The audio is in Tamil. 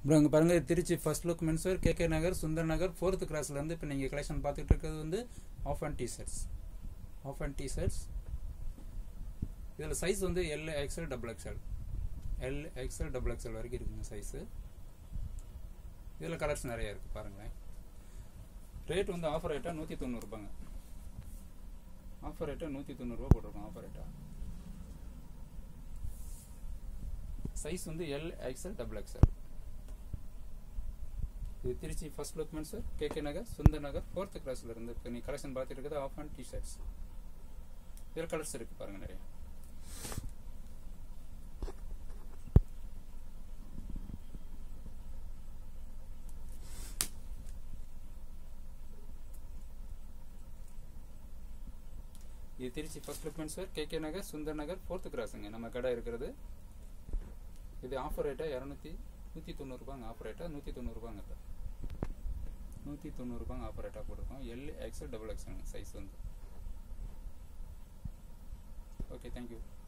அப்புறம் இங்கே பாருங்கள் Trichy first look menswear KK Nagar Sundar Nagar fourth கிளாஸ்லேருந்து இப்போ நீங்கள் கலெக்ஷன் பார்த்துட்டு இருக்கிறது வந்து half hand T-shirts half hand T-shirts இதில் சைஸ் வந்து L XL double XL L XL double XL வரைக்கும் இருக்குங்க சைஸு இதில் கலர்ஸ் நிறைய இருக்குது பாருங்களேன் ரேட் வந்து ஆஃபர் ரேட்டாக நூற்றி தொண்ணூறுபாங்க ஆஃபர் ரேட்டாக நூற்றி தொண்ணூறுபா போட்டிருக்கோம் ஆஃபர் ரேட்டாக சைஸ் வந்து எல் எக்ஸ்எல் டபுள் எக்ஸ்எல் இது Trichy first look mens KK Nagar Sundar Nagar fourth கிளாஸ்ல இருந்து இப்போ நீ கலெக்ஷன் பார்த்துட்டு இருக்கிறது ஆஃப் அண்ட் டிஷர்ட்ஸ் இதில் கலர்ஸ் இருக்கு பாருங்க நிறைய இது Trichy first look mens KK Nagar Sundar Nagar fourth கிராஸுங்க நம்ம கடை இருக்கிறது இது ஆஃபர் ரேட்டாக இரநூத்தி நூற்றி தொண்ணூறுபாங்க ஆஃபர் ரேட்டாக நூற்றி தொண்ணூறுபாங்க இப்போ நூற்றி தொண்ணூறுபாங்க ஆஃபர் ரேட்டாக போட்டிருக்கோம் L XL double XL size வந்து ஓகே தேங்க்யூ